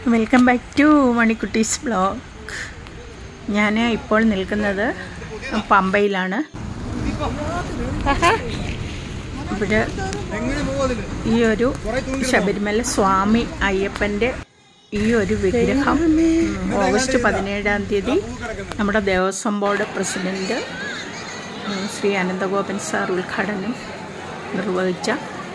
Welcome back to Manikutty's blog ഞാൻ ഇപ്പോൾ നിൽക്കുന്നത് പമ്പയിലാണ് ഇവിടെ ഈ ഒരു ശബരിമല സ്വാമി അയ്യപ്പൻ്റെ ഈ ഒരു വിഗ്രഹം ഉം, ഓഗസ്റ്റ് പതിനേഴാം തീയതി നമ്മുടെ ദേവസ്വം ബോർഡ് പ്രസിഡന്റ് ഉം, ശ്രീ അനന്തഗോപൻ സാർ ഉദ്ഘാടനം നിർവഹിച്ച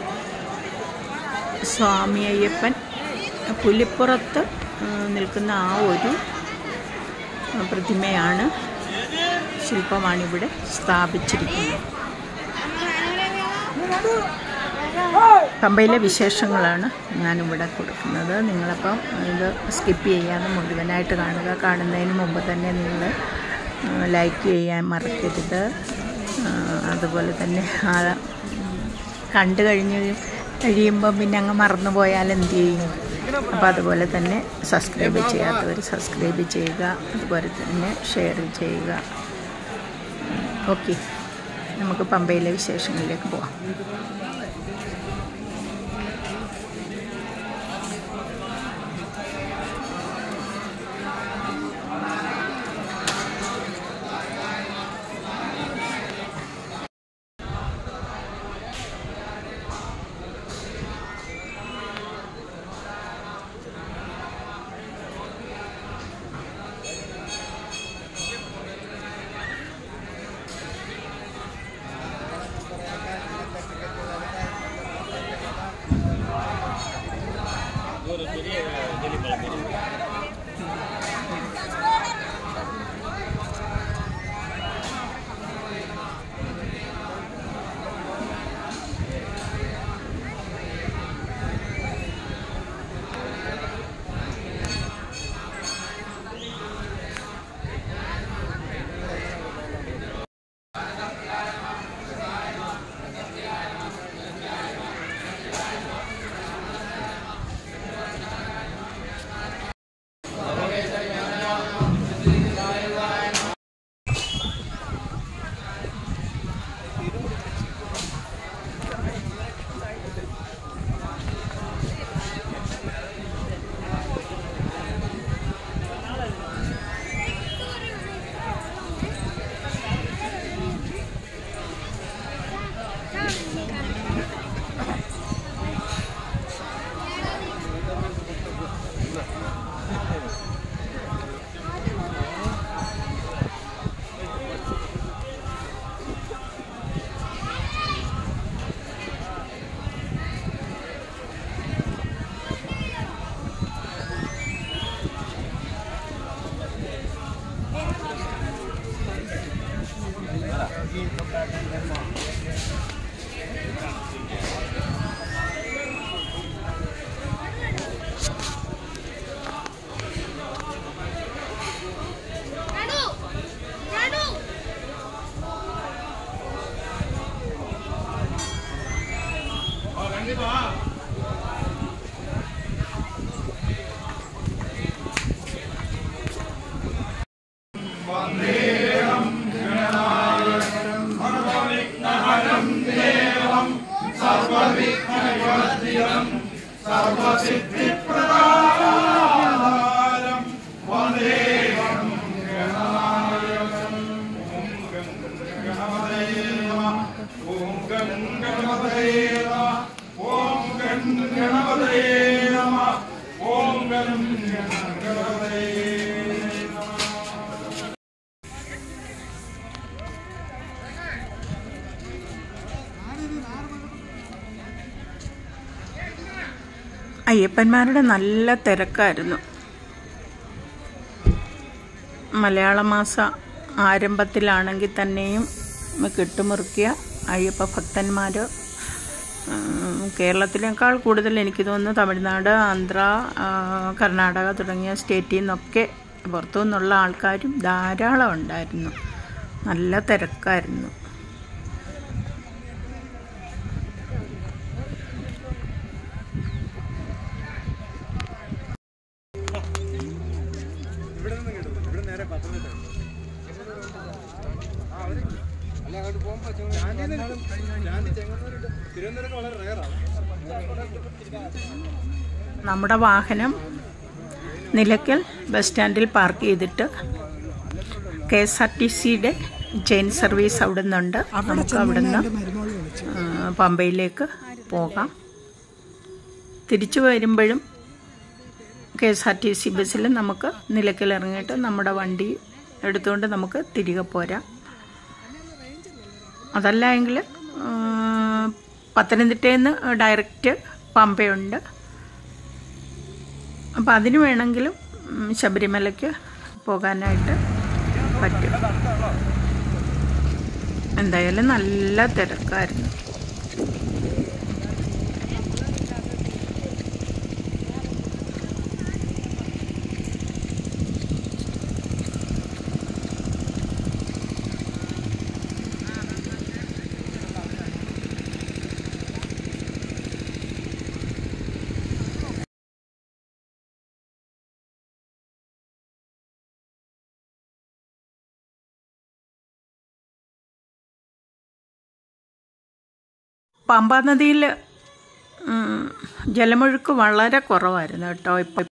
സ്വാമി അയ്യപ്പൻ പുലിപ്പുറത്ത് ആ, നിൽക്കുന്ന ആ ഒരു ആ, പ്രതിമയാണ് ശില്പമാണിവിടെ സ്ഥാപിച്ചിരിക്കുന്നത് പമ്പയിലെ വിശേഷങ്ങളാണ് ഞാനിവിടെ കൊടുക്കുന്നത് നിങ്ങളപ്പം ഇത് സ്കിപ്പ് ചെയ്യാതെ മുഴുവനായിട്ട് കാണുക കാണുന്നതിന് മുമ്പ് തന്നെ നിങ്ങൾ ലൈക്ക് ചെയ്യാൻ മറക്കരുത് ആ, അതുപോലെ തന്നെ ആ കണ്ടു കഴിഞ്ഞ് കഴിയുമ്പോൾ പിന്നെ അങ്ങ് മറന്നു പോയാൽ എന്ത് ചെയ്യും അപ്പോൾ അതുപോലെ തന്നെ സബ്സ്ക്രൈബ് ചെയ്യാത്തവർ സബ്സ്ക്രൈബ് ചെയ്യുക അതുപോലെ തന്നെ ഷെയർ ചെയ്യുക ഓക്കെ നമുക്ക് പമ്പയിലെ വിശേഷങ്ങളിലേക്ക് പോവാം Radu! Radu! ഓം ഗം ഗണപതേ നമ ഓം ഗം ഗണപതേ നമ ഓം ഗം ഗണപതേ നമ അയ്യപ്പന്മാരുടെ നല്ല തിരക്കായിരുന്നു മലയാള മാസ ആരംഭത്തിലാണെങ്കിൽ തന്നെയും കെട്ടുമുറുക്കിയ അയ്യപ്പ ഭക്തന്മാർ കേരളത്തിനേക്കാൾ കൂടുതൽ എനിക്ക് തോന്നുന്നു തമിഴ്നാട് ആന്ധ്ര ആ, കർണാടക തുടങ്ങിയ സ്റ്റേറ്റിൽ നിന്നൊക്കെ പുറത്തു നിന്നുള്ള ആൾക്കാരും ധാരാളം ഉണ്ടായിരുന്നു നല്ല തിരക്കായിരുന്നു നമ്മുടെ വാഹനം നിലയ്ക്കൽ ബസ് സ്റ്റാൻഡിൽ പാർക്ക് ചെയ്തിട്ട് കെ എസ് ആർ ടി സിയുടെ ചെയിൻ സർവീസ് അവിടെ നിന്നുണ്ട് നമുക്ക് അവിടെ നിന്ന് പമ്പയിലേക്ക് പോകാം തിരിച്ചു വരുമ്പോഴും K S R T C ബസ്സിൽ നമുക്ക് നിലയ്ക്കൽ ഇറങ്ങിയിട്ട് നമ്മുടെ വണ്ടി എടുത്തുകൊണ്ട് നമുക്ക് തിരികെ പോരാം അതല്ല എങ്കിൽ പത്തനംതിട്ടയിൽ നിന്ന് ഡയറക്റ്റ് പമ്പയുണ്ട് അപ്പോൾ അതിന് വേണമെങ്കിലും ഉം, ശബരിമലയ്ക്ക് പോകാനായിട്ട് പറ്റും എന്തായാലും നല്ല തിരക്കായിരുന്നു പമ്പാ നദിയിൽ ജലമൊഴുക്ക് വളരെ കുറവായിരുന്നു കേട്ടോ ഇപ്പം